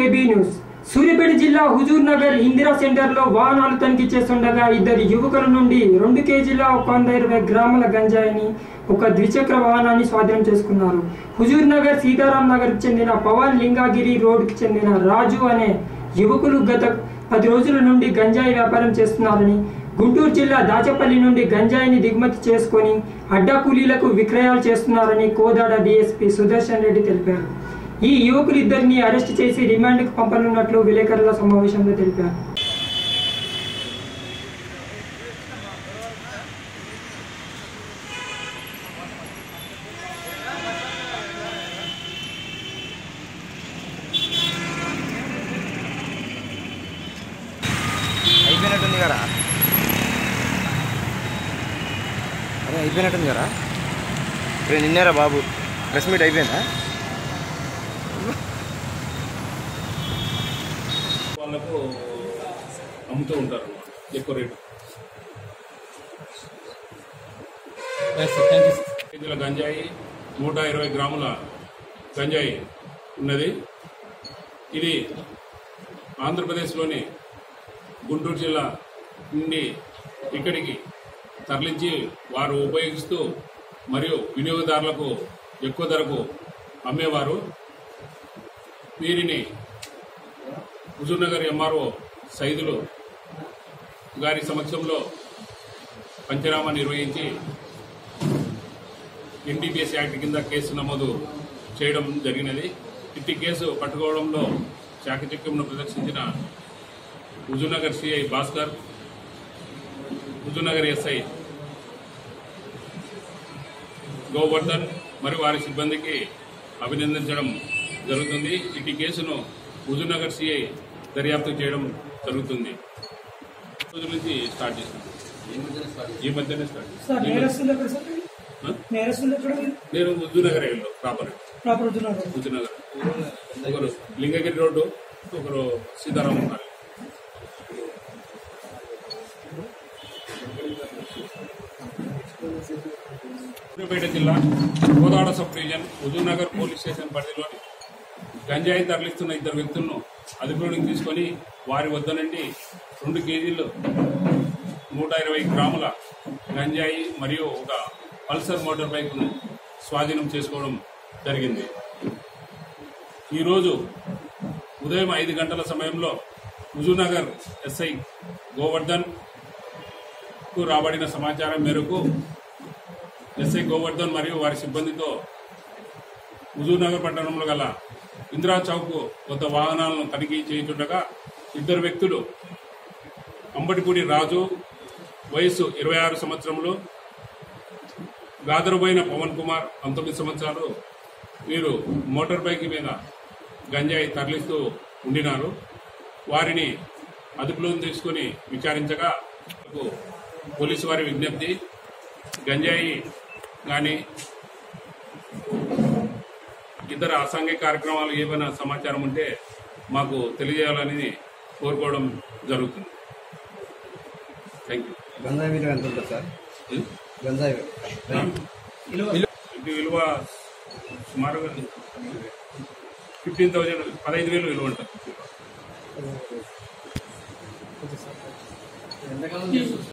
AB news Suryapet జిల్లా Huzur Nagar Indira centre లో వాహనాలు తనిఖీ చేస్తుండగా ఇద్దరు యువకుల నుండి రెండు కేజీల ఒక వంద ఇరవై గ్రాముల గంజాయిని ఒక ద్విచక్ర వాహనాన్ని స్వాధీనం చేసుకున్నారు హుజూర్ నగర్ సీతారాం నగర్ చెందిన పవన్ లింగాగిరి రోడ్డుకి చెందిన రాజు అనే యువకులు గత పది రోజుల నుండి గంజాయి వ్యాపారం చేస్తున్నారని గుంటూరు జిల్లా దాచపల్లి నుండి గంజాయిని దిగుమతి చేసుకొని అడ్డా కూలీలకు విక్రయాలు చేస్తున్నారని కోదాడ డీఎస్పీ సుదర్శన్ రెడ్డి తెలిపారు ఈ యువకులిద్దరిని అరెస్ట్ చేసి రిమాండ్కు పంపనున్నట్లు విలేకరుల సమావేశంలో తెలిపారు అయిపోయినట్టుంది కదా అరే అయిపోయినట్టుంది కదా ఇప్పుడు నిన్నేరా బాబు ప్రెస్ మీట్ అయిపోయిందా వాళ్ళకు అమ్ముతూ ఉంటారు ఎక్కువ రేటు కేజీల గంజాయి నూట ఇరవై గ్రాముల గంజాయి ఉన్నది ఇది ఆంధ్రప్రదేశ్లోని గుంటూరు జిల్లా నుండి ఇక్కడికి తరలించి వారు ఉపయోగిస్తూ మరియు వినియోగదారులకు ఎక్కువ ధరకు అమ్మేవారు వీరిని హుజూర్నగర్ ఎంఆర్ఓ సైదులు గారి సమక్షంలో పంచనామా నిర్వహించి ఎన్టీపీఎస్ యాక్ట్ కింద కేసు నమోదు చేయడం జరిగినది ఇట్టి కేసు పట్టుకోవడంలో చాకచక్యంను ప్రదర్శించిన హుజూర్నగర్ సిఐ భాస్కర్ హుజూర్నగర్ ఎస్ఐ గోవర్ధన్ మరియు వారి సిబ్బందికి అభినందించడం జరుగుతుంది ఇట్టి కేసును హుజూర్నగర్ సిఐ దర్యాప్తు చేయడం జరుగుతుంది రోజుల నుంచి స్టార్ట్ చేసింది ఈ మధ్యనే స్టార్ట్ సార్ చేసింది నేరస్తులు ఎక్కడ సార్ ఆ? నేరస్తులు ఎక్కడ మీరు నేను హుజూర్నగర్ వెళ్ళాను ప్రాపర్ ప్రాపర్ అవుతున్నారు హుజూర్నగర్ ఒకరు లింగగిరి రోడ్డు ఒకరు సీతారామం గారు సూర్యాపేట జిల్లా Kodad sub division Huzurnagar police station పరిధిలోని గంజాయి తరలిస్తున్న ఇద్దరు వ్యక్తులను అదుపులోకి తీసుకొని వారి వద్ద నుండి రెండు కేజీలు నూట ఇరవై గ్రాముల గంజాయి మరియు ఒక పల్సర్ మోటార్ బైక్ను స్వాధీనం చేసుకోవడం జరిగింది ఈరోజు ఉదయం ఐదు గంటల సమయంలో హుజూర్నగర్ ఎస్ఐ గోవర్ధన్ కు రాబడిన సమాచారం మేరకు ఎస్ఐ గోవర్ధన్ మరియు వారి సిబ్బందితో హుజూర్నగర్ పట్టణంలో గల ఇందిరా చౌక్ వద్ద వాహనాలను తనిఖీ చేయుచుండగా ఇద్దరు వ్యక్తులు అంబటిపూడి రాజు వయస్సు ఇరవై ఆరు సంవత్సరములు గాదరుబైన పవన్ కుమార్ పంతొమ్మిది సంవత్సరాలు వీరు మోటార్ బైక్ మీద గంజాయి తరలిస్తూ ఉండినారు వారిని అదుపులోకి తీసుకుని విచారించగా మాకు పోలీసు వారి విజ్ఞప్తి గంజాయి కానీ ఇతర అసాంఘిక కార్యక్రమాలు ఏమైనా సమాచారం ఉంటే మాకు తెలియజేయాలని కోరుకోవడం జరుగుతుంది థ్యాంక్ యూ గంజాయి విలువ ఎంత ఉంటుంది సార్ గంజాయి ఇది విలువ సుమారుగా ఫిఫ్టీన్ థౌజండ్ పదహైదు వేలు విలువ ఉంటుంది